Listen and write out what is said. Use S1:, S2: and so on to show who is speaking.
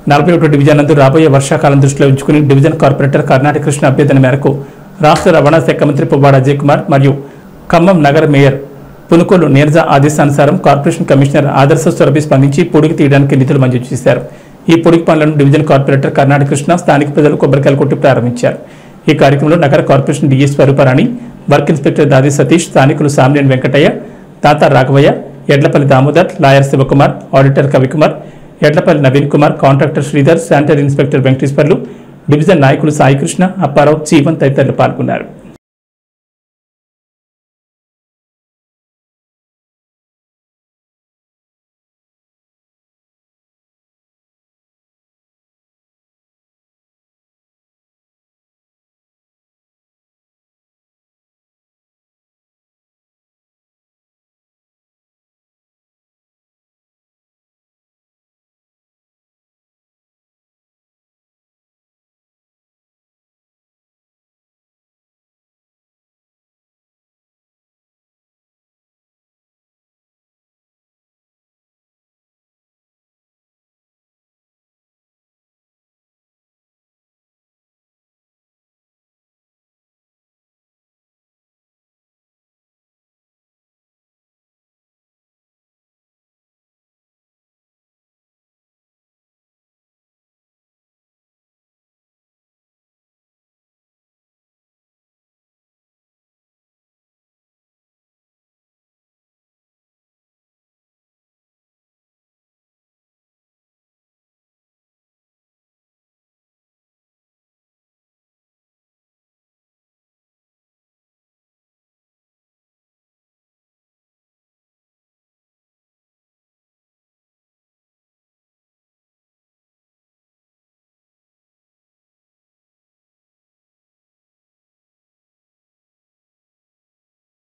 S1: నలభై ఒకటో డివిజన్ నందు రాబోయే వర్షాకాలం దృష్టిలో ఉంచుకుని డివిజన్ కార్పొరేటర్ కర్ణాటక కృష్ణ అభ్యర్థన మేరకు రాష్ట్ర రవాణా శాఖ మంత్రి పువ్వాడ అజయ్ కుమార్ మరియు ఖమ్మం నగర మేయర్ పునుకోలు నీరజ ఆదేశానుసారం కార్పొరేషన్ కమిషనర్ ఆదర్శ సురభి స్పందించి పొడికి తీయడానికి నిధులు మంజూరు చేశారు ఈ పొడికి పనులను డివిజన్ కార్పొరేటర్ కర్ణాటక కృష్ణ స్థానిక ప్రజలు కొబ్బరికాయలు కొట్టి ప్రారంభించారు ఈ కార్యక్రమంలో నగర corporation DE Swaruparani work inspector Dadi Satish స్థానికులు Samineni Venkataiah Tata Raghavaiah Edlapalli Damodar lawyer Shivakumar auditor Kavikumar Edlapalli Naveen Kumar contractor Sridhar sanitary inspector Venkateswarlu division నాయకులు సాయికృష్ణ అప్పారావు జీవన్ తదితరులు పాల్గొన్నారు